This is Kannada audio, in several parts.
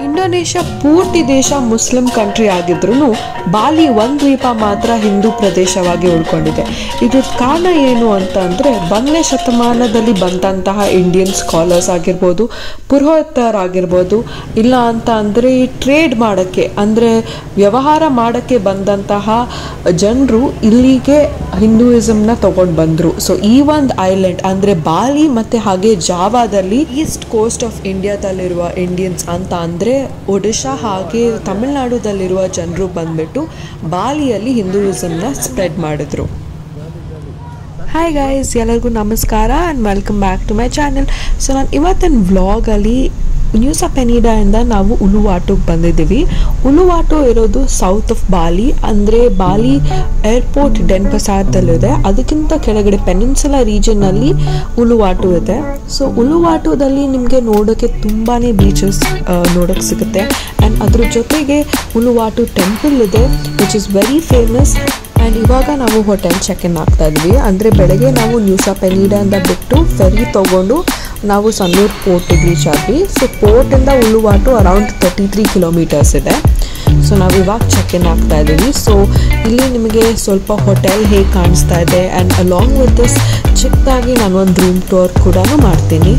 ಇಂಡೋನೇಷ್ಯಾ ಪೂರ್ತಿ ದೇಶ ಮುಸ್ಲಿಂ ಕಂಟ್ರಿ ಆಗಿದ್ರೂ ಬಾಲಿ ಒಂದು ದ್ವೀಪ ಮಾತ್ರ ಹಿಂದೂ ಪ್ರದೇಶವಾಗಿ ಉಳ್ಕೊಂಡಿದೆ ಇದ್ರ ಕಾರಣ ಏನು ಅಂತ ಅಂದರೆ ಒಂದನೇ ಶತಮಾನದಲ್ಲಿ ಬಂದಂತಹ ಇಂಡಿಯನ್ ಸ್ಕಾಲರ್ಸ್ ಆಗಿರ್ಬೋದು ಪುರೋಹಿತರಾಗಿರ್ಬೋದು ಇಲ್ಲ ಅಂತ ಅಂದರೆ ಟ್ರೇಡ್ ಮಾಡೋಕ್ಕೆ ಅಂದರೆ ವ್ಯವಹಾರ ಮಾಡೋಕ್ಕೆ ಬಂದಂತಹ ಜನರು ಇಲ್ಲಿಗೆ ಹಿಂದೂಯಿಸಮ್ನ ತಗೊಂಡು ಬಂದರು ಸೊ ಈ ಒಂದು ಐಲ್ಯಾಂಡ್ ಅಂದರೆ ಬಾಲಿ ಮತ್ತು ಹಾಗೆ ಜಾವಾದಲ್ಲಿ ಈಸ್ಟ್ ಕೋಸ್ಟ್ ಆಫ್ ಇಂಡಿಯಾದಲ್ಲಿರುವ ಇಂಡಿಯನ್ಸ್ ಅಂತ ಅಂದರೆ ಒಡಿಶಾ ಹಾಗೆ ತಮಿಳ್ನಾಡುದಲ್ಲಿರುವ ಜನರು ಬಂದ್ಬಿಟ್ಟು ಬಾಲಿಯಲ್ಲಿ ಹಿಂದೂಯಿಸಮ್ನ ಸ್ಪ್ರೆಡ್ ಮಾಡಿದ್ರು ಹಾಯ್ ಗೈಸ್ ಎಲ್ಲರಿಗೂ ನಮಸ್ಕಾರ and welcome back to my channel so ನಾನು ಇವತ್ತಿನ ವ್ಲಾಗಲ್ಲಿ ನ್ಯೂಸ್ ಆಫ್ ಎನಿಡಾಯಿಂದ ನಾವು ಉಲುವಾಟುಗೆ ಬಂದಿದ್ದೀವಿ ಉಲುವಾಟು ಇರೋದು ಸೌತ್ ಆಫ್ ಬಾಲಿ ಅಂದರೆ ಬಾಲಿ ಏರ್ಪೋರ್ಟ್ ಡೆನ್ಪಸಾರದಲ್ಲಿದೆ ಅದಕ್ಕಿಂತ ಕೆಳಗಡೆ ಪೆನಿನ್ಸುಲಾ ರೀಜನ್ನಲ್ಲಿ ಉಲುವಾಟು ಇದೆ ಸೊ ಉಲುವಾಟುದಲ್ಲಿ ನಿಮಗೆ ನೋಡೋಕ್ಕೆ ತುಂಬಾ ಬೀಚಸ್ ನೋಡೋಕ್ಕೆ ಸಿಗುತ್ತೆ ಆ್ಯಂಡ್ ಅದ್ರ ಜೊತೆಗೆ ಉಲುವಾಟು ಟೆಂಪಲ್ ಇದೆ which is very famous and ಇವಾಗ ನಾವು ಹೋಟೆಲ್ ಚೆಕ್ ಇನ್ ಆಗ್ತಾ ಇದ್ವಿ ಅಂದರೆ ಬೆಳಗ್ಗೆ ನಾವು ನ್ಯೂಸ್ ಆಫ್ ಎನಿಡಾಯಿಂದ ಬಿಟ್ಟು ಫೆರಿ ತೊಗೊಂಡು ನಾವು ಸನ್ನೂರು ಪೋರ್ಟಿಗೆ ರೀಚ್ ಆದ್ವಿ ಸೊ ಪೋರ್ಟಿಂದ Uluwatu around thirty three kilometres ಇದೆ ಸೊ ನಾವು ಇವಾಗ ಚೆಕ್ ಇನ್ ಆಗ್ತಾ ಇದ್ದೀವಿ ಸೊ ಇಲ್ಲಿ ನಿಮಗೆ ಸ್ವಲ್ಪ ಹೋಟೆಲ್ ಹೇಗೆ ಕಾಣಿಸ್ತಾ ಇದೆ ಆ್ಯಂಡ್ ಅಲಾಂಗ್ ವಿತ್ ದಿಸ್ ಚಿಕ್ಕದಾಗಿ ನಾನು ಒಂದು ರೂಮ್ ಟೂರ್ ಕೂಡ ಮಾಡ್ತೀನಿ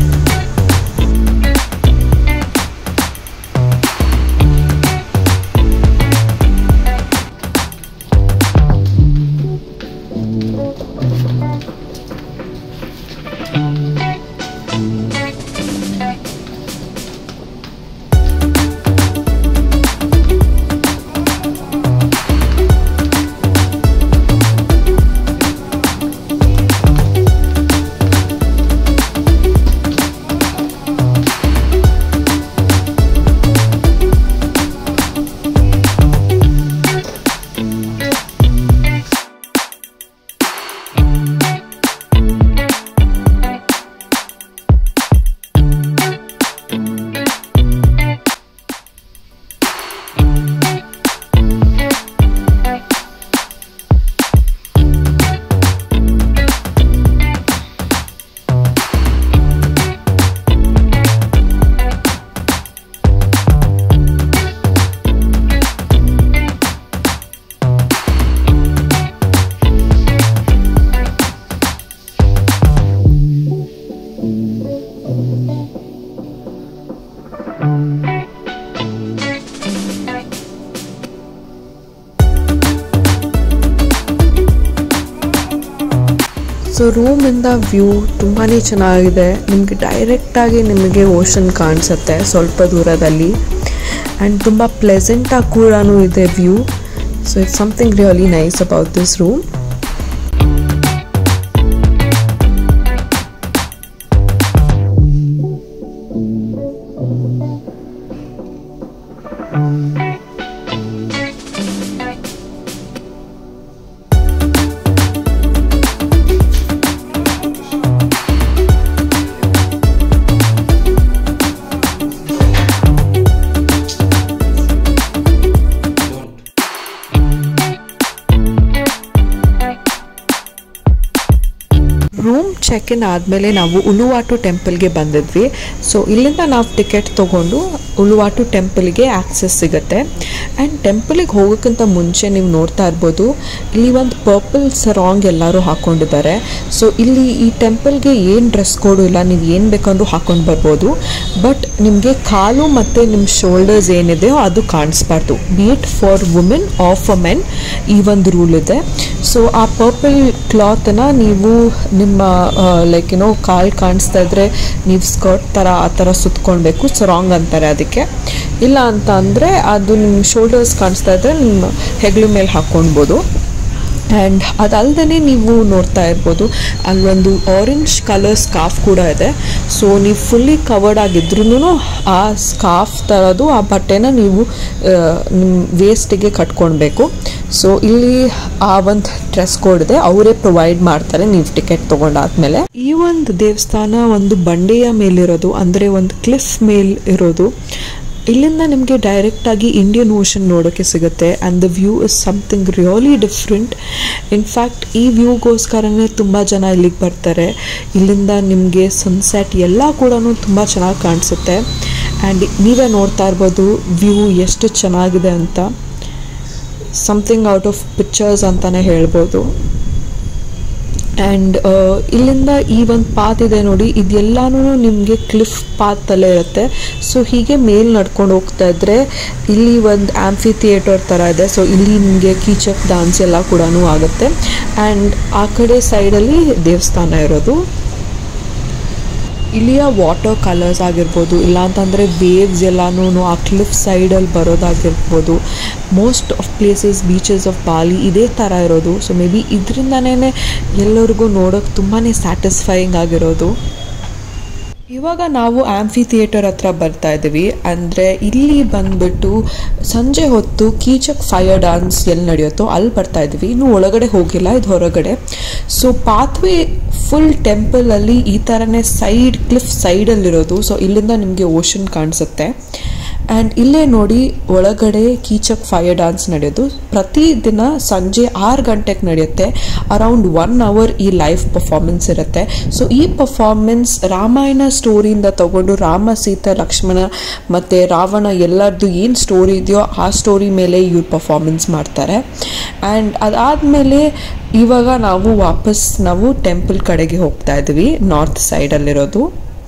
ಸೊ ರೂಮಿಂದ ವ್ಯೂ ತುಂಬಾ ಚೆನ್ನಾಗಿದೆ ನಿಮಗೆ ಡೈರೆಕ್ಟಾಗಿ ನಿಮಗೆ ಓಷನ್ ಕಾಣಿಸುತ್ತೆ ಸ್ವಲ್ಪ ದೂರದಲ್ಲಿ ಆ್ಯಂಡ್ ತುಂಬ ಪ್ಲೆಸೆಂಟಾಗಿ ಕೂಡ ಇದೆ view so it's something really nice about this room room check in ಆದಮೇಲೆ ನಾವು ಉಲುವಾಟು ಟೆಂಪಲ್ಗೆ ಬಂದಿದ್ವಿ ಸೊ ಇಲ್ಲಿಂದ ನಾವು ಟಿಕೆಟ್ ತೊಗೊಂಡು ಉಲುವಾಟು ಟೆಂಪಲ್ಗೆ ಆಕ್ಸೆಸ್ ಸಿಗುತ್ತೆ ಆ್ಯಂಡ್ ಟೆಂಪಲಿಗೆ ಹೋಗೋಕ್ಕಿಂತ ಮುಂಚೆ ನೀವು ನೋಡ್ತಾ ಇರ್ಬೋದು ಇಲ್ಲಿ ಒಂದು ಪರ್ಪಲ್ ಸರಾಂಗ್ ಎಲ್ಲರೂ ಹಾಕ್ಕೊಂಡಿದ್ದಾರೆ ಸೊ ಇಲ್ಲಿ ಈ ಟೆಂಪಲ್ಗೆ ಏನು ಡ್ರೆಸ್ ಕೋಡು ಇಲ್ಲ ನೀವು ಏನು ಬೇಕಂದ್ರೂ ಹಾಕೊಂಡು ಬರ್ಬೋದು ಬಟ್ ನಿಮಗೆ ಕಾಲು ಮತ್ತು ನಿಮ್ಮ ಶೋಲ್ಡರ್ಸ್ ಏನಿದೆಯೋ ಅದು ಕಾಣಿಸ್ಬಾರ್ದು be it for women of a men ಈ ಒಂದು ರೂಲ್ ಇದೆ ಸೊ ಆ ಪರ್ಪಲ್ ಕ್ಲಾತನ್ನ ನೀವು ನಿಮ್ಮ ಲೈಕ್ ಏನೋ ಕಾಲು ಕಾಣಿಸ್ತಾ ಇದ್ರೆ ನೀವು ಸ್ಕರ್ಟ್ ಥರ ಆ ಥರ ಸುತ್ಕೊಳ್ಬೇಕು ಸರಾಂಗ್ ಅಂತಾರೆ ಅದಕ್ಕೆ ಇಲ್ಲ ಅಂತ ಅಂದರೆ ಅದು ನಿಮ್ಮ ಶೋಲ್ಡರ್ಸ್ ಕಾಣಿಸ್ತಾ ಇದ್ರೆ ನಿಮ್ಮ ಹೆಗ್ಲು ಮೇಲೆ ಹಾಕ್ಕೊಳ್ಬೋದು ಆ್ಯಂಡ್ ಅದಲ್ಲದೆ ನೀವು ನೋಡ್ತಾ ಇರ್ಬೋದು ಅಲ್ಲೊಂದು ಆರೆಂಜ್ ಕಲರ್ ಸ್ಕಾಫ್ ಕೂಡ ಇದೆ ಸೊ ನೀವು ಫುಲ್ಲಿ ಕವರ್ಡ್ ಆಗಿದ್ರೂ ಆ ಸ್ಕಾಫ್ ಥರದ್ದು ಆ ಬಟ್ಟೆನ ನೀವು ನಿಮ್ಮ ವೇಸ್ಟಿಗೆ ಕಟ್ಕೊಳ್ಬೇಕು ಸೊ ಇಲ್ಲಿ ಆ ಒಂದು ಡ್ರೆಸ್ ಕೋಡ್ ಇದೆ ಅವರೇ ಪ್ರೊವೈಡ್ ಮಾಡ್ತಾರೆ ನೀವು ಟಿಕೆಟ್ ತೊಗೊಂಡಾದ್ಮೇಲೆ ಈ ಒಂದು ದೇವಸ್ಥಾನ ಒಂದು ಬಂಡೆಯ ಮೇಲಿರೋದು ಅಂದರೆ ಒಂದು ಕ್ಲಿಫ್ ಮೇಲ್ ಇರೋದು ಇಲ್ಲಿಂದ ನಿಮಗೆ ಡೈರೆಕ್ಟಾಗಿ ಇಂಡಿಯನ್ ಓಷನ್ ನೋಡೋಕ್ಕೆ ಸಿಗುತ್ತೆ and the view is something really different in fact ಈ ವ್ಯೂಗೋಸ್ಕರನೇ ತುಂಬ ಜನ ಇಲ್ಲಿಗೆ ಬರ್ತಾರೆ ಇಲ್ಲಿಂದ ನಿಮಗೆ ಸನ್ಸೆಟ್ ಎಲ್ಲ ಕೂಡ ತುಂಬ ಚೆನ್ನಾಗಿ ಕಾಣಿಸುತ್ತೆ ಆ್ಯಂಡ್ ನೀವೇ ನೋಡ್ತಾ ಇರ್ಬೋದು ವ್ಯೂ ಎಷ್ಟು ಚೆನ್ನಾಗಿದೆ ಅಂತ ಸಮಥಿಂಗ್ ಔಟ್ ಆಫ್ ಪಿಕ್ಚರ್ಸ್ ಅಂತಲೇ ಹೇಳ್ಬೋದು ಆ್ಯಂಡ್ ಇಲ್ಲಿಂದ ಈ ಒಂದು ಪಾತ್ ಇದೆ ನೋಡಿ ಇದೆಲ್ಲನೂ ನಿಮಗೆ ಕ್ಲಿಫ್ ಪಾತಲ್ಲೇ ಇರುತ್ತೆ ಸೊ ಹೀಗೆ ಮೇಲ್ ನಡ್ಕೊಂಡು ಹೋಗ್ತಾ ಇದ್ರೆ ಇಲ್ಲಿ ಒಂದು ಆಂಫಿ ಥಿಯೇಟರ್ ಥರ ಇದೆ ಸೊ ಇಲ್ಲಿ ನಿಮಗೆ ಕೀಚಕ್ ಡಾನ್ಸ್ ಎಲ್ಲ ಕೂಡ ಆಗುತ್ತೆ ಆ್ಯಂಡ್ ಆ ಕಡೆ ಸೈಡಲ್ಲಿ ದೇವಸ್ಥಾನ ಇರೋದು ಇಲ್ಲಿಯ ವಾಟರ್ ಕಲರ್ಸ್ ಆಗಿರ್ಬೋದು ಇಲ್ಲಾಂತಂದರೆ ವೇವ್ಸ್ ಎಲ್ಲನೂ ಆ ಕ್ಲಿಫ್ ಸೈಡಲ್ಲಿ ಬರೋದಾಗಿರ್ಬೋದು most of places beaches of Bali ಇದೇ ಥರ ಇರೋದು ಸೊ ಮೇ ಬಿ ಇದರಿಂದನೇ ಎಲ್ಲರಿಗೂ ನೋಡೋಕೆ ತುಂಬಾ ಸ್ಯಾಟಿಸ್ಫೈಯಿಂಗ್ ಆಗಿರೋದು ಇವಾಗ ನಾವು ಆಂಫಿ ಥಿಯೇಟರ್ ಹತ್ರ ಬರ್ತಾ ಇದ್ದೀವಿ ಅಂದರೆ ಇಲ್ಲಿ ಬಂದ್ಬಿಟ್ಟು ಸಂಜೆ ಹೊತ್ತು ಕೀಚಕ್ ಫೈರ್ ಡಾನ್ಸ್ ಎಲ್ಲಿ ನಡೆಯುತ್ತೋ ಅಲ್ಲಿ ಬರ್ತಾ ಇದ್ದೀವಿ ಇನ್ನು ಒಳಗಡೆ ಹೋಗಿಲ್ಲ ಇದು ಹೊರಗಡೆ ಸೊ ಪಾತ್ವೇ ಫುಲ್ ಟೆಂಪಲಲ್ಲಿ ಈ ಥರನೇ ಸೈಡ್ ಕ್ಲಿಫ್ ಸೈಡಲ್ಲಿರೋದು ಸೊ ಇಲ್ಲಿಂದ ನಿಮಗೆ ಓಷನ್ ಕಾಣಿಸುತ್ತೆ ಆ್ಯಂಡ್ ಇಲ್ಲೇ ನೋಡಿ ಒಳಗಡೆ ಕೀಚಕ್ ಫೈರ್ ಡಾನ್ಸ್ ನಡೆಯೋದು ಪ್ರತಿದಿನ ಸಂಜೆ ಆರು ಗಂಟೆಗೆ ನಡೆಯುತ್ತೆ ಅರೌಂಡ್ ಒನ್ ಅವರ್ ಈ ಲೈವ್ ಪರ್ಫಾರ್ಮೆನ್ಸ್ ಇರುತ್ತೆ ಸೊ ಈ ಪರ್ಫಾರ್ಮೆನ್ಸ್ ರಾಮಾಯಣ ಸ್ಟೋರಿಯಿಂದ ತಗೊಂಡು ರಾಮ ಸೀತಾ ಲಕ್ಷ್ಮಣ ಮತ್ತು ರಾವಣ ಎಲ್ಲರದ್ದು ಏನು ಸ್ಟೋರಿ ಇದೆಯೋ ಆ ಸ್ಟೋರಿ ಮೇಲೆ ಇವ್ರು ಪರ್ಫಾರ್ಮೆನ್ಸ್ ಮಾಡ್ತಾರೆ ಆ್ಯಂಡ್ ಅದಾದಮೇಲೆ ಇವಾಗ ನಾವು ವಾಪಸ್ ನಾವು ಟೆಂಪಲ್ ಕಡೆಗೆ ಹೋಗ್ತಾ ಇದ್ವಿ ನಾರ್ತ್ ಸೈಡಲ್ಲಿರೋದು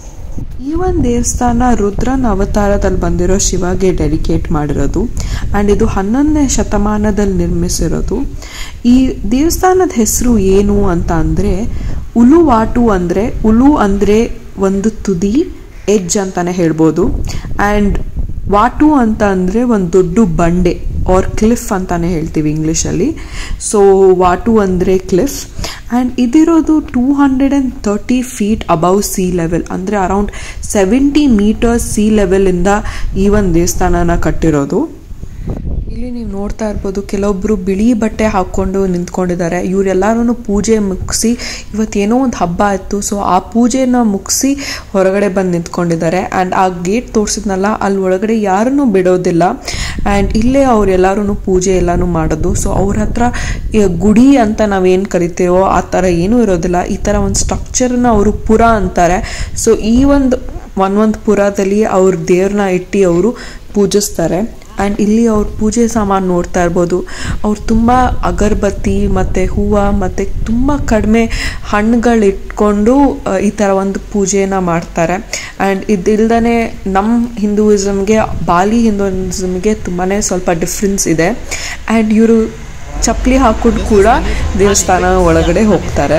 ಈ ಒಂದು ದೇವಸ್ಥಾನ ರುದ್ರನ ಅವತಾರದಲ್ಲಿ ಬಂದಿರೋ ಶಿವಗೆ ಡೆಡಿಕೇಟ್ ಮಾಡಿರೋದು ಆ್ಯಂಡ್ ಇದು ಹನ್ನೊಂದನೇ ಶತಮಾನದಲ್ಲಿ ನಿರ್ಮಿಸಿರೋದು ಈ ದೇವಸ್ಥಾನದ ಹೆಸರು ಏನು ಅಂತ ಅಂದರೆ ಉಲುವಾಟು ಅಂದರೆ ಉಲು ಅಂದರೆ ಒಂದು ತುದಿ ಎಜ್ ಅಂತಲೇ ಹೇಳ್ಬೋದು ಆ್ಯಂಡ್ ವಾಟು ಅಂತ ಅಂದರೆ ಒಂದು ದೊಡ್ಡ ಬಂಡೆ ಆರ್ ಕ್ಲಿಫ್ ಅಂತಾನೆ ಹೇಳ್ತೀವಿ ಇಂಗ್ಲೀಷಲ್ಲಿ ಸೊ ವಾಟು ಅಂದರೆ ಕ್ಲಿಫ್ ಆ್ಯಂಡ್ ಇದಿರೋದು two hundred and thirty feet above sea level ಅಂದರೆ ಅರೌಂಡ್ ಸೆವೆಂಟಿ ಮೀಟರ್ಸ್ ಸಿ ಲೆವೆಲಿಂದ ಈ ಒಂದು ದೇವಸ್ಥಾನನ ಕಟ್ಟಿರೋದು ಇಲ್ಲಿ ನೀವು ನೋಡ್ತಾ ಇರ್ಬೋದು ಕೆಲವೊಬ್ಬರು ಬಿಳಿ ಬಟ್ಟೆ ಹಾಕ್ಕೊಂಡು ನಿಂತ್ಕೊಂಡಿದ್ದಾರೆ ಇವರೆಲ್ಲರೂ ಪೂಜೆ ಮುಗಿಸಿ ಇವತ್ತೇನೋ ಒಂದು ಹಬ್ಬ ಇತ್ತು ಸೊ ಆ ಪೂಜೆನ ಮುಗಿಸಿ ಹೊರಗಡೆ ಬಂದು ನಿಂತ್ಕೊಂಡಿದ್ದಾರೆ ಆ್ಯಂಡ್ ಆ ಗೇಟ್ ತೋರಿಸಿದ್ನಲ್ಲ ಅಲ್ಲಿ ಒಳಗಡೆ ಯಾರನ್ನೂ ಬಿಡೋದಿಲ್ಲ ಆ್ಯಂಡ್ ಇಲ್ಲೇ ಅವರೆಲ್ಲರೂ ಪೂಜೆ ಎಲ್ಲನೂ ಮಾಡೋದು ಸೊ ಅವ್ರ ಹತ್ರ ಈ ಗುಡಿ ಅಂತ ನಾವೇನು ಕರಿತೀವೋ ಆ ಥರ ಏನೂ ಇರೋದಿಲ್ಲ ಈ ಥರ ಒಂದು ಸ್ಟ್ರಕ್ಚರ್ನ ಅವರು ಪುರ ಅಂತಾರೆ ಸೊ ಈ ಒಂದು ಒಂದೊಂದು ಪುರದಲ್ಲಿ ಅವ್ರ ದೇವ್ರನ್ನ ಇಟ್ಟು ಅವರು ಪೂಜಿಸ್ತಾರೆ ಆ್ಯಂಡ್ ಇಲ್ಲಿ ಅವ್ರ ಪೂಜೆ ಸಾಮಾನು ನೋಡ್ತಾ ಇರ್ಬೋದು ಅವ್ರು ತುಂಬ ಅಗರಬತ್ತಿ ಮತ್ತು ಹೂವು ಮತ್ತು ತುಂಬ ಕಡಿಮೆ ಹಣ್ಣುಗಳಿಟ್ಕೊಂಡು ಈ ಥರ ಒಂದು ಪೂಜೆನ ಮಾಡ್ತಾರೆ ಆ್ಯಂಡ್ ಇದಿಲ್ದೇ ನಮ್ಮ ಹಿಂದೂಯಿಸಮ್ಗೆ ಬಾಲಿ ಹಿಂದೂಯಿಸಮ್ಗೆ ತುಂಬಾ ಸ್ವಲ್ಪ ಡಿಫ್ರೆನ್ಸ್ ಇದೆ ಆ್ಯಂಡ್ ಇವರು ಚಪ್ಪಲಿ ಹಾಕೊಂಡು ಕೂಡ ದೇವಸ್ಥಾನ ಒಳಗಡೆ ಹೋಗ್ತಾರೆ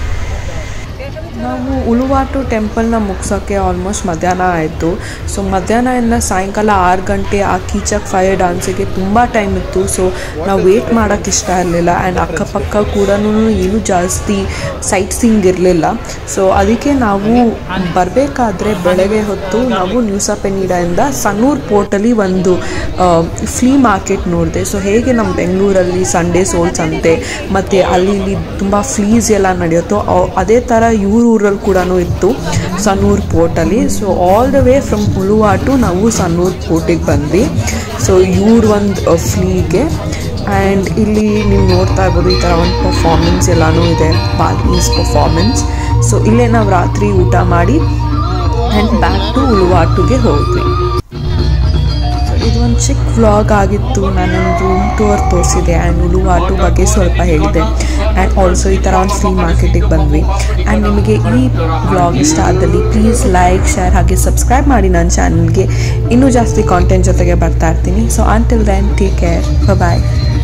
ನಾವು ಉಳುವಾಟು ಟೆಂಪಲ್ನ ಮುಗ್ಸೋಕ್ಕೆ ಆಲ್ಮೋಸ್ಟ್ ಮಧ್ಯಾಹ್ನ ಆಯಿತು ಸೊ ಮಧ್ಯಾಹ್ನದಿಂದ ಸಾಯಂಕಾಲ ಆರು ಗಂಟೆ ಆ ಕೀಚಕ್ ಫೈರ್ ಡಾನ್ಸಿಗೆ ತುಂಬ ಟೈಮ್ ಇತ್ತು ಸೊ ನಾವು ವೇಟ್ ಮಾಡೋಕ್ಕೆ ಇಷ್ಟ ಇರಲಿಲ್ಲ ಆ್ಯಂಡ್ ಅಕ್ಕಪಕ್ಕ ಕೂಡ ಏನೂ ಜಾಸ್ತಿ ಸೈಟ್ ಸೀಯಿಂಗ್ ಇರಲಿಲ್ಲ ಸೊ ಅದಕ್ಕೆ ನಾವು ಬರಬೇಕಾದ್ರೆ ಬೆಳಗ್ಗೆ ಹೊತ್ತು ನಾವು ನ್ಯೂಸಪೆನಿಡಾಯಿಂದ ಸನ್ನೂರ್ ಪೋರ್ಟಲ್ಲಿ ಒಂದು ಫ್ಲೀ ಮಾರ್ಕೆಟ್ ನೋಡಿದೆ ಸೊ ಹೇಗೆ ನಮ್ಮ ಬೆಂಗಳೂರಲ್ಲಿ ಸಂಡೇ ಸೋಲ್ಸ್ ಅಂತೆ ಮತ್ತು ಅಲ್ಲಿ ಇಲ್ಲಿ ತುಂಬ ಫ್ಲೀಸ್ ಎಲ್ಲ ನಡೆಯುತ್ತೋ ಅದೇ ಥರ ಇವ್ರ ಊರಲ್ಲಿ ಕೂಡ ಇತ್ತು ಸನ್ನೂರ್ ಪೋರ್ಟಲ್ಲಿ so all the way from Uluwatu ನಾವು ಸನ್ನೂರ್ ಪೋರ್ಟಿಗೆ ಬಂದ್ವಿ ಸೊ ಇವ್ರ ಒಂದು ಫ್ಲೀಗೆ ಆ್ಯಂಡ್ ಇಲ್ಲಿ ನೀವು ನೋಡ್ತಾ ಇರ್ಬೋದು ಈ ಥರ ಒಂದು ಪರ್ಫಾರ್ಮೆನ್ಸ್ ಎಲ್ಲನೂ ಇದೆ ಬಾಲ್ಕೀಸ್ ಪರ್ಫಾರ್ಮೆನ್ಸ್ ಸೊ ಇಲ್ಲೇ ನಾವು ರಾತ್ರಿ ಊಟ ಮಾಡಿ ಆ್ಯಂಡ್ ಬ್ಯಾಕ್ ಟು ಉಳುವಾಟುಗೆ ಹೋದ್ವಿ ಇದೊಂದು ಚಿಕ್ಕ ವ್ಲಾಗ್ ಆಗಿತ್ತು ನಾನೊಂದು ರೂಮ್ ಟೂರ್ ತೋರಿಸಿದೆ ಆ್ಯಂಡ್ ಉಳುವಾಟು ಬಗ್ಗೆ ಸ್ವಲ್ಪ ಹೇಳಿದೆ ಆ್ಯಂಡ್ ಆಲ್ಸೋ ಈ ಥರ ಒಂದು ಫ್ರೀ ಮಾರ್ಕೆಟಿಗೆ ಬಂದ್ವಿ ಆ್ಯಂಡ್ ನಿಮಗೆ ಈ ವ್ಲಾಗ್ ಇಷ್ಟ ಆದಲ್ಲಿ ಪ್ಲೀಸ್ ಲೈಕ್ ಶೇರ್ ಹಾಗೆ ಸಬ್ಸ್ಕ್ರೈಬ್ ಮಾಡಿ ನನ್ನ ಚಾನಲ್ಗೆ ಇನ್ನೂ ಜಾಸ್ತಿ ಕಾಂಟೆಂಟ್ ಜೊತೆಗೆ ಬರ್ತಾ ಇರ್ತೀನಿ so until then take care ಬಾಯ್